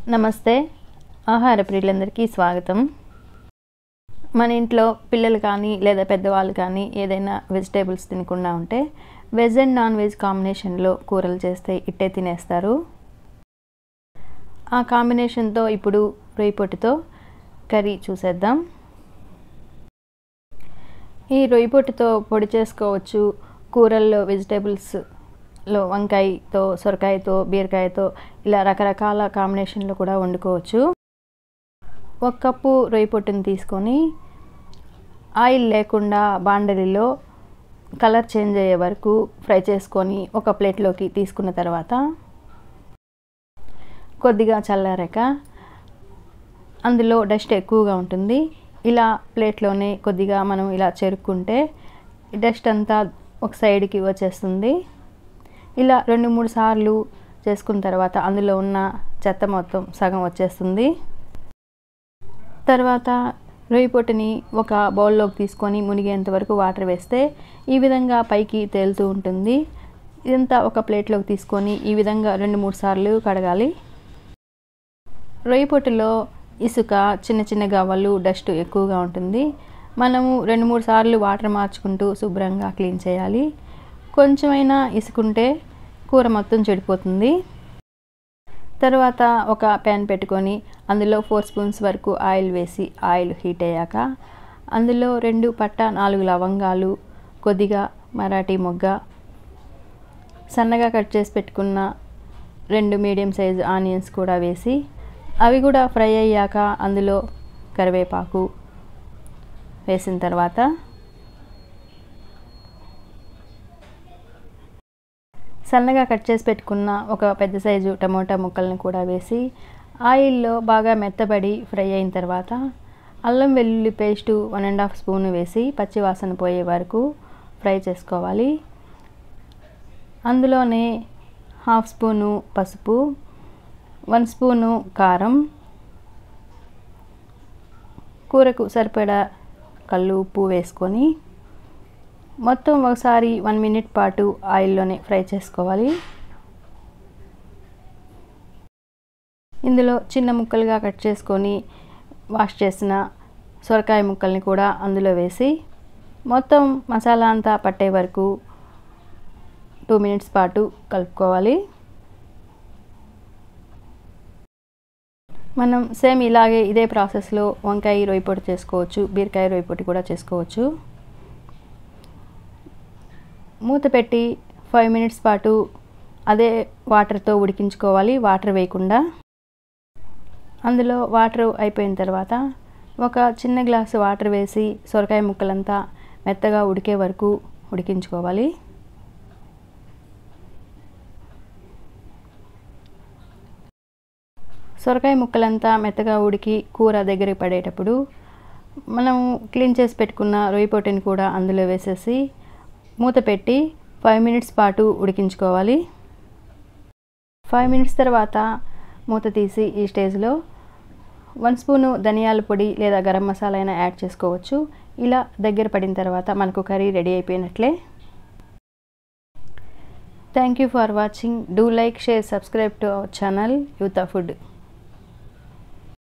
నమస్తే ఆహార ప్రియులందరికీ స్వాగతం మన ఇంట్లో పిల్లలు కానీ లేదా పెద్దవాళ్ళు కానీ ఏదైనా వెజిటేబుల్స్ తినకుండా ఉంటే వెజ్ అండ్ నాన్ వెజ్ కాంబినేషన్లో కూరలు చేస్తే ఇట్టే తినేస్తారు ఆ కాంబినేషన్తో ఇప్పుడు రొయ్యి పొట్టుతో కర్రీ చూసేద్దాం ఈ రొయ్యి పొట్టుతో పొడి చేసుకోవచ్చు కూరల్లో వెజిటేబుల్స్ లో వంకాయతో సొరకాయతో బీరకాయతో ఇలా రకరకాల కాంబినేషన్లో కూడా వండుకోవచ్చు ఒక కప్పు రొయ్యి పొట్టుని తీసుకొని ఆయిల్ లేకుండా బాండలిలో కలర్ చేంజ్ అయ్యే వరకు ఫ్రై చేసుకొని ఒక ప్లేట్లోకి తీసుకున్న తర్వాత కొద్దిగా చల్లారాక అందులో డస్ట్ ఎక్కువగా ఉంటుంది ఇలా ప్లేట్లోనే కొద్దిగా మనం ఇలా చెరుక్కుంటే డస్ట్ అంతా ఒక సైడ్కి వచ్చేస్తుంది ఇలా రెండు మూడు సార్లు చేసుకున్న తర్వాత అందులో ఉన్న చెత్త మొత్తం సగం వచ్చేస్తుంది తర్వాత రొయ్యి పొట్టుని ఒక బౌల్లోకి తీసుకొని మునిగేంత వరకు వాటర్ వేస్తే ఈ విధంగా పైకి తేలుతూ ఉంటుంది ఇదంతా ఒక ప్లేట్లోకి తీసుకొని ఈ విధంగా రెండు మూడు సార్లు కడగాలి రొయ్యి పొట్టులో ఇసుక చిన్న చిన్న గవ్వలు డస్ట్ ఎక్కువగా ఉంటుంది మనము రెండు మూడు సార్లు వాటర్ మార్చుకుంటూ శుభ్రంగా క్లీన్ చేయాలి కొంచెమైనా ఇసుకుంటే కూర మొత్తం చెడిపోతుంది తర్వాత ఒక ప్యాన్ పెట్టుకొని అందులో ఫోర్ స్పూన్స్ వరకు ఆయిల్ వేసి ఆయిల్ హీట్ అయ్యాక అందులో రెండు పట్ట నాలుగు లవంగాలు కొద్దిగా మరాఠీ మొగ్గ సన్నగా కట్ చేసి పెట్టుకున్న రెండు మీడియం సైజు ఆనియన్స్ కూడా వేసి అవి కూడా ఫ్రై అయ్యాక అందులో కరివేపాకు వేసిన తర్వాత సన్నగా కట్ చేసి పెట్టుకున్న ఒక పెద్ద సైజు టమోటా ముక్కల్ని కూడా వేసి ఆయిల్లో బాగా మెత్తబడి ఫ్రై అయిన తర్వాత అల్లం వెల్లుల్లి paste one and half spoon వేసి పచ్చివాసన పోయే వరకు ఫ్రై చేసుకోవాలి అందులోనే హాఫ్ స్పూను పసుపు వన్ స్పూను కారం కూరకు సరిపడా కళ్ళు ఉప్పు వేసుకొని మొత్తం ఒకసారి వన్ మినిట్ పాటు ఆయిల్లోనే ఫ్రై చేసుకోవాలి ఇందులో చిన్న ముక్కలుగా కట్ చేసుకొని వాష్ చేసిన సొరకాయ ముక్కల్ని కూడా అందులో వేసి మొత్తం మసాలా అంతా పట్టే వరకు టూ మినిట్స్ పాటు కలుపుకోవాలి మనం సేమ్ ఇలాగే ఇదే ప్రాసెస్లో వంకాయ రొయ్యి పొడి చేసుకోవచ్చు బీరకాయ రొయ్యి పొడి కూడా చేసుకోవచ్చు మూత పెట్టి ఫైవ్ మినిట్స్ పాటు అదే వాటర్తో ఉడికించుకోవాలి వాటర్ వేయకుండా అందులో వాటర్ అయిపోయిన తర్వాత ఒక చిన్న గ్లాసు వాటర్ వేసి సొరకాయ ముక్కలంతా మెత్తగా ఉడికే వరకు ఉడికించుకోవాలి సొరకాయ ముక్కలంతా మెత్తగా ఉడికి కూర దగ్గరికి పడేటప్పుడు మనం క్లీన్ చేసి పెట్టుకున్న రొయ్యి పొట్టిని కూడా అందులో వేసేసి మూత పెట్టి ఫైవ్ మినిట్స్ పాటు ఉడికించుకోవాలి ఫైవ్ మినిట్స్ తర్వాత మూత తీసి ఈ స్టేజ్లో వన్ స్పూను ధనియాల పొడి లేదా గరం మసాలా అయినా యాడ్ చేసుకోవచ్చు ఇలా దగ్గర పడిన తర్వాత మనకు కర్రీ రెడీ అయిపోయినట్లే thank you for watching do like share subscribe to our channel యూతా ఫుడ్